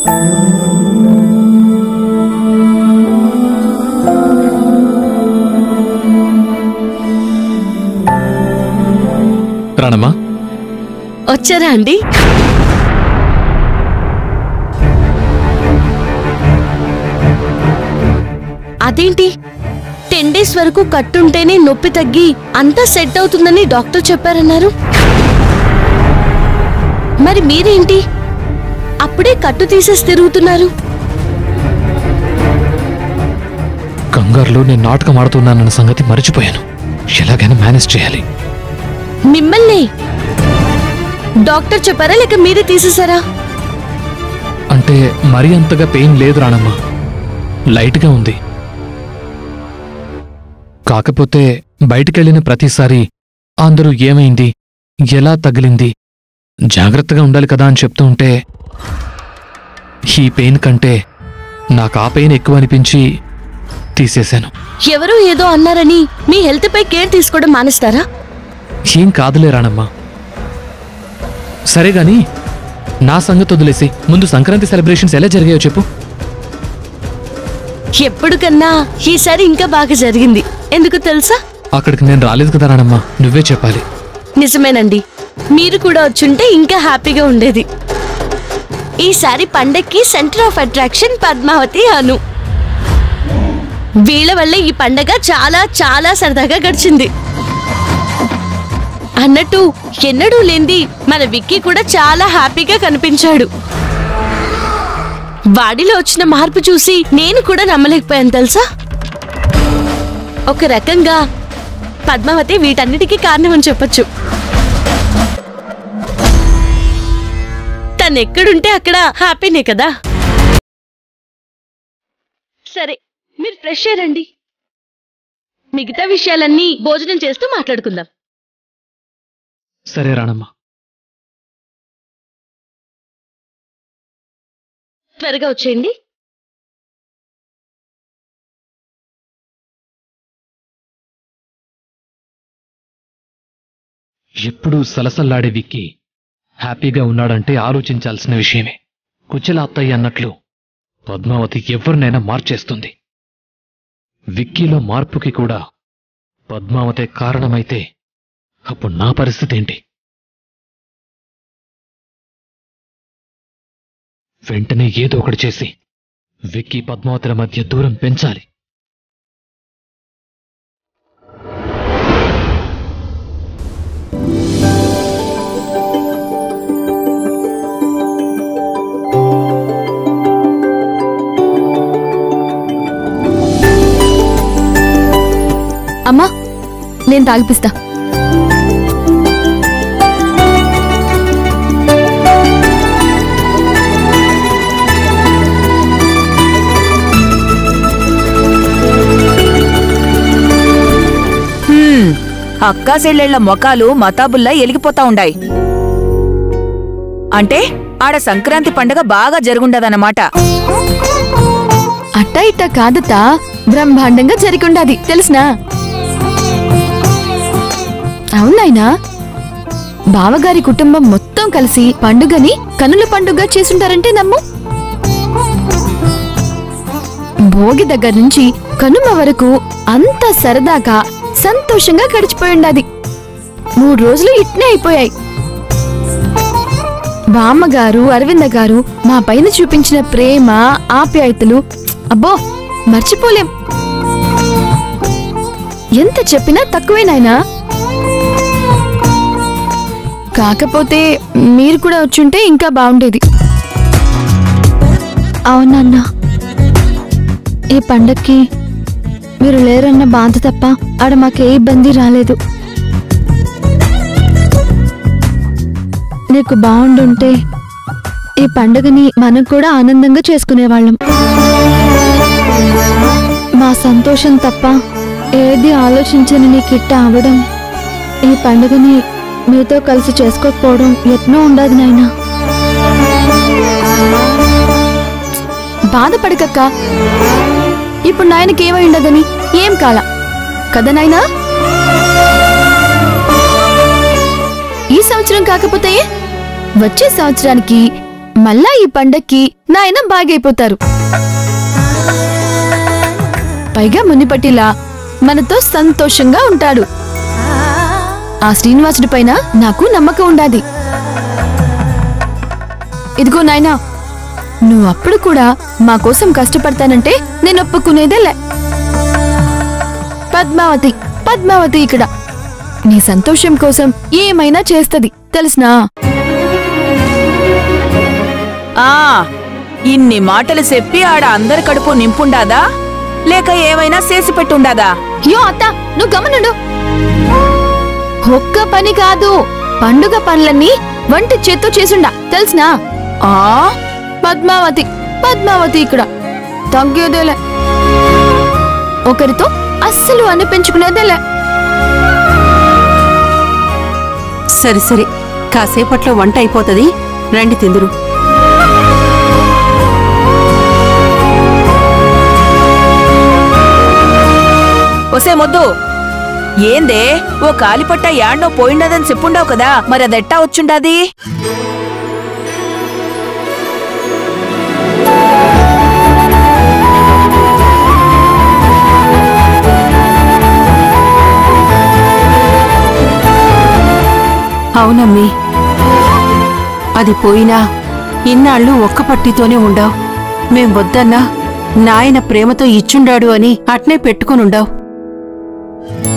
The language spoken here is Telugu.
రానమ్మా వచ్చారా అండి అదేంటి టెన్ డేస్ వరకు కట్టుంటేనే నొప్పి తగ్గి అంతా సెట్ అవుతుందని డాక్టర్ చెప్పారన్నారు మరి మీరేంటి అప్పుడే కట్టు తీసేసి తిరుగుతున్నారు కంగారులో నేను నాటకం ఆడుతున్నానన్న సంగతి మర్చిపోయాను ఎలాగైనా మేనేజ్ చేయాలి మిమ్మల్ని డాక్టర్ చెప్పారా లేక మీరే తీసేశారా అంటే మరీ అంతగా పెయిన్ లేదు రానమ్మా లైట్గా ఉంది కాకపోతే బయటికెళ్ళిన ప్రతిసారి అందరూ ఏమైంది ఎలా తగిలింది జాగ్రత్తగా ఉండాలి కదా అని చెప్తూ ఉంటే ఈ పెయిన్ కంటే నాకు ఆ పెయిన్ ఎక్కువ అనిపించి తీసేశాను ఎవరో ఏదో అన్నారని మీ హెల్త్ పై కేర్ తీసుకోవడం మానేస్తారా ఏం కాదులే రానమ్మా సరే గాని నా సంగతి వదిలేసి ముందు సంక్రాంతి సెలబ్రేషన్స్ ఎలా జరిగాయో చెప్పు ఎప్పుడు కన్నా ఈసారి ఇంకా బాగా జరిగింది ఎందుకు తెలుసా అక్కడికి నేను రాలేదు కదా రానమ్మా నువ్వే చెప్పాలి నిజమేనండి మీరు కూడా వచ్చుంటే ఇంకా హ్యాపీగా ఉండేది ఈసారి పండక్కి సెంటర్ ఆఫ్ అట్రాక్షన్ పద్మావతి అను వీళ్ళ వల్ల ఈ పండగ చాలా చాలా సరదాగా గడిచింది అన్నట్టు ఎన్నడూ లేంది మన విక్కీ కూడా చాలా హ్యాపీగా కనిపించాడు వాడిలో వచ్చిన మార్పు చూసి నేను కూడా నమ్మలేకపోయాను తెలుసా ఒక రకంగా పద్మావతి వీటన్నిటికీ కారణమని చెప్పొచ్చు తను ఎక్కడుంటే అక్కడ హ్యాపీనే కదా సరే మీరు ఫ్రెష్ అయ్యారండి మిగతా విషయాలన్నీ భోజనం చేస్తూ మాట్లాడుకుందాం సరే రానమ్మా త్వరగా వచ్చేయండి ఎప్పుడూ సలసల్లాడే విక్కి హ్యాపీగా ఉన్నాడంటే ఆలోచించాల్సిన విషయమే కుచెల అత్తయ్య అన్నట్లు పద్మావతి ఎవరినైనా మార్చేస్తుంది విక్కీలో మార్పుకి కూడా పద్మావతే కారణమైతే అప్పుడు నా పరిస్థితి ఏంటి వెంటనే ఏదో ఒకటి చేసి విక్కీ పద్మావతుల మధ్య దూరం పెంచాలి అమ్మా నేను తాగిపిస్తా హ్మ్, అక్కా చెల్లెళ్ల మొఖాలు మతాబుల్లా ఎలిగిపోతా ఉండాయి అంటే ఆడ సంక్రాంతి పండగ బాగా జరుగుండదన్నమాట అట్టా ఇట్టా కాదతా బ్రహ్మాండంగా జరిగుండాది తెలుసునా అవునాయనా బావగారి కుటుంబం మొత్తం కలిసి పండుగని కనుల పండుగ చేసుంటారంటే నమ్ము భోగి దగ్గర నుంచి కనుమ వరకు అంత సరదాగా సంతోషంగా గడిచిపోయిండాది మూడు రోజులు ఇట్నే అయిపోయాయి బామ్మగారు అరవింద గారు మా పైన చూపించిన ప్రేమ ఆప్యాయతలు అబ్బో మర్చిపోలేం ఎంత చెప్పినా తక్కువే నాయనా కాకపోతే మీరు కూడా వచ్చుంటే ఇంకా బాగుండేది అవునన్నా ఈ పండక్కి మీరు లేరన్న బాధ తప్ప ఆడ మాకే ఇబ్బంది రాలేదు నీకు బాగుండుంటే ఈ పండుగని మనం కూడా ఆనందంగా చేసుకునేవాళ్ళం మా సంతోషం తప్ప ఏది ఆలోచించని నీ కిట్ట అవడం ఈ పండుగని మీతో కలిసి చేసుకోకపోవడం ఎట్నో ఉండదు నాయనా బాధపడకక్క ఇప్పుడు నాయనకి ఏమై ఉండదని ఏం కాల కదా నాయనా ఈ సంవత్సరం కాకపోతే వచ్చే సంవత్సరానికి మళ్ళా ఈ పండక్కి నాయన బాగైపోతారు పైగా మునిపటిలా మనతో సంతోషంగా ఉంటాడు ఆ శ్రీనివాసుడి పైన నాకు నమ్మకం ఉండాది ఇదిగో నాయనా నువ్వు అప్పుడు కూడా మా కోసం కష్టపడతానంటే నేను ఒప్పుకునేదేలే పద్మావతి పద్మావతి ఇక్కడ నీ సంతోషం కోసం ఏమైనా చేస్తది తెలుసునా ఆ ఇన్ని మాటలు చెప్పి ఆడ అందరి కడుపు నింపుండాదా లేక ఏమైనా చేసి పెట్టుండాదా యో అత్త నువ్వు గమనుండు ఒక్క పని కాదు పండుగ పనులన్నీ వంట చేత్తో చేసుండా తెలుసునా ఆ పద్మావతి పద్మావతి ఇక్కడ తగ్గేదేలే ఒకరితో అస్సలు అనిపించుకునేదేలే సరే సరే కాసేపట్లో వంట అయిపోతది రండి తిందురు ఒసే మొద్దు ఏందే ఓ కాలిపట్ట యాడ్నో పోయిండదని చెప్పుండావు కదా మరి అదెట్టా వచ్చుండాది అవునమ్మి అది పోయినా ఇన్నాళ్ళు ఒక్క పట్టితోనే ఉండావు మేం వద్దన్నా నాయన ప్రేమతో ఇచ్చుండాడు అని అట్నే పెట్టుకునుండావు